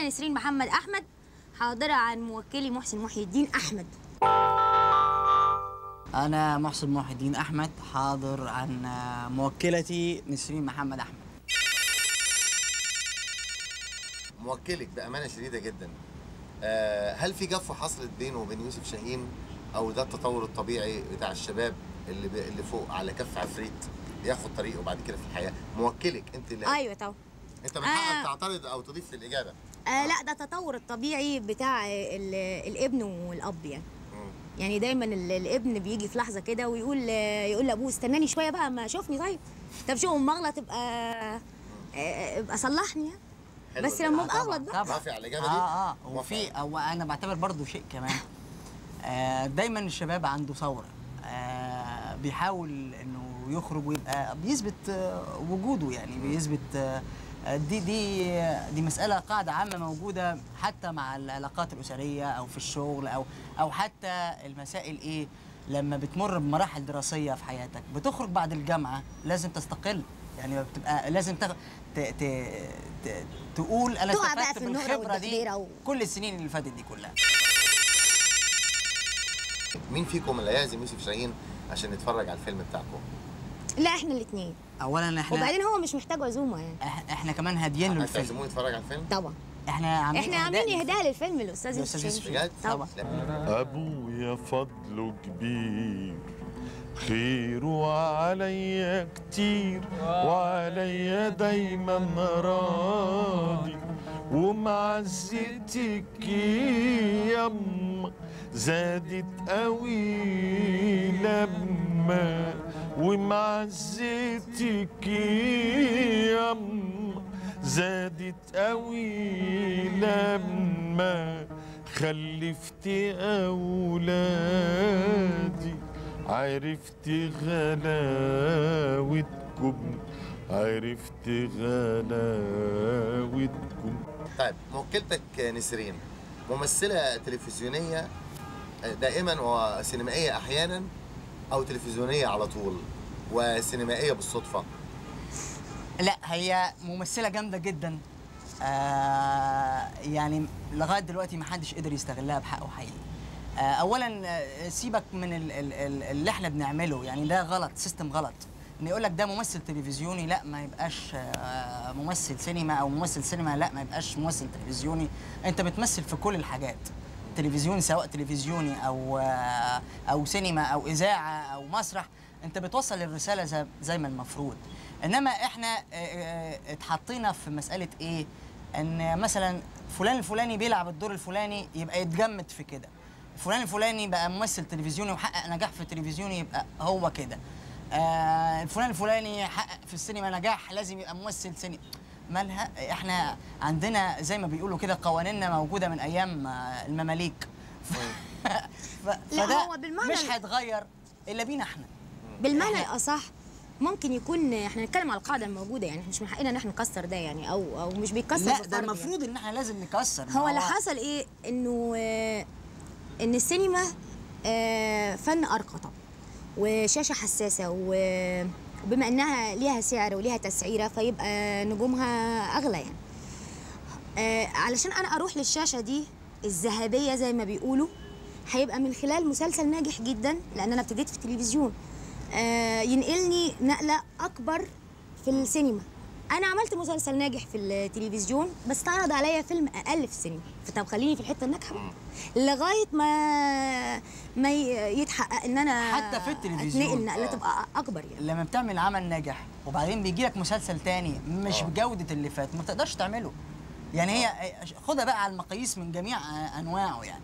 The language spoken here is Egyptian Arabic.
انا نسرين محمد احمد حاضره عن موكلي محسن محي الدين احمد أنا محسن محي الدين أحمد حاضر عن آه، موكلتي نسرين محمد أحمد موكلك بامانه شديده جدا آه، هل في جفه حصلت بينه وبين يوسف شاهين او ده التطور الطبيعي بتاع الشباب اللي ب... اللي فوق على كف عفريت ياخد طريقه بعد كده في الحياه موكلك انت اللي ايوه طبعا انت من حقك آه. تعترض او تضيف للاجابه آه لا ده التطور الطبيعي بتاع ال- الابن والاب يعني مم. يعني دايما ال- الابن بيجي في لحظه كده ويقول يقول لابوه استناني شويه بقى ما شوفني طيب طب شو اما اغلط ابقى آه، ابقى صلحني يعني. حلوة بس دي. لما آه، ابقى طبعاً، اغلط بقى طبعا موافق على الإجابة دي؟ اه اه موافق. وفي او انا بعتبر برضو شيء كمان آه دايما الشباب عنده ثوره آه بيحاول انه يخرج ويبقى بيثبت آه وجوده يعني بيثبت آه دي دي دي مسألة قاعدة عامة موجودة حتى مع العلاقات الأسرية أو في الشغل أو أو حتى المسائل إيه لما بتمر بمراحل دراسية في حياتك بتخرج بعد الجامعة لازم تستقل يعني بتبقى لازم تغ... ت... ت... ت... تقول أنا تقع بقى استفدت في النقرة بالخبرة دي والتقدير أو- كل السنين اللي فاتت دي كلها مين فيكم اللي هيعزم يوسف شاهين عشان نتفرج على الفيلم بتاعكم لا احنا الاثنين اولا احنا وبعدين هو مش محتاج عزومه يعني إح- احنا كمان هاديين له الفيلم هتعزموني نتفرج على الفيلم طبعا احنا عاملين احنا إهداء عاملين للفيلم. اهداء للفيلم للاستاذ للأستاذ يوسف يوسف شاهين. بجد طبعا لا. أبويا فضله كبير خيره عليا كتير وعليا دايما راضي ومعزتك يما زادت قوي لما ومعزتك يما زادت قوي لما خلفت أولادي عرفت غلاوتكم عرفت غلاوتكم طيب موكلتك نسرين ممثلة تلفزيونية دائما وسينمائية أحيانا أو تلفزيونية على طول وسينمائية بالصدفة لا هي ممثله جامده جدا آه يعني لغايه دلوقتي ما حدش قدر يستغلها بحقه حقيقي آه اولا آه، سيبك من ال- ال- ال- اللي احنا بنعمله يعني ده غلط سيستم غلط ان يقول لك ده ممثل تلفزيوني لا ما يبقاش آه، ممثل سينما او ممثل سينما لا ما يبقاش ممثل تلفزيوني انت بتمثل في كل الحاجات تلفزيون سواء تلفزيوني او آه، او سينما او اذاعه او مسرح انت بتوصل الرساله زي, زي ما المفروض انما احنا آه، آه، اتحطينا في مساله ايه ان مثلا فلان الفلاني بيلعب الدور الفلاني يبقى يتجمد في كده فلان الفلاني بقى ممثل تلفزيوني وحقق نجاح في التلفزيوني يبقى هو كده آه الفلان الفلاني حقق في السينما نجاح لازم يبقى ممثل سينما مالها احنا عندنا زي ما بيقولوا كده قوانيننا موجوده من ايام آه، المماليك ف... ف... لا، فده هو بالمعنى مش ال- هيتغير الا بينا احنا بالمعنى إحنا- الاصح ممكن يكون احنا نتكلم على القاعده الموجوده يعني إحنا مش من حقنا ان احنا نكسر ده يعني او او مش بيتكسر لا بفرض ده يعني. المفروض ان احنا لازم نكسر ما هو اللي حصل ايه انه آه، ان السينما آه، فن ارقى طبعا وشاشه حساسه و- وبما انها ليها سعر وليها تسعيره فيبقى نجومها اغلى يعني آه، علشان انا اروح للشاشه دي الذهبيه زي ما بيقولوا هيبقى من خلال مسلسل ناجح جدا لان انا ابتديت في التلفزيون آه، ينقلني نقله اكبر في السينما انا عملت مسلسل ناجح في التلفزيون بس اتعرض عليا فيلم اقل في السينما فطب خليني في الحته الناجحه بقى. لغايه ما ما ي- يتحقق ان انا حتى في التلفزيون. اتنقل نقله آه. تبقى اكبر يعني لما بتعمل عمل ناجح وبعدين بيجي لك مسلسل تاني مش آه. بجوده اللي فات ما تقدرش تعمله يعني هي خدها بقى على المقاييس من جميع انواعه يعني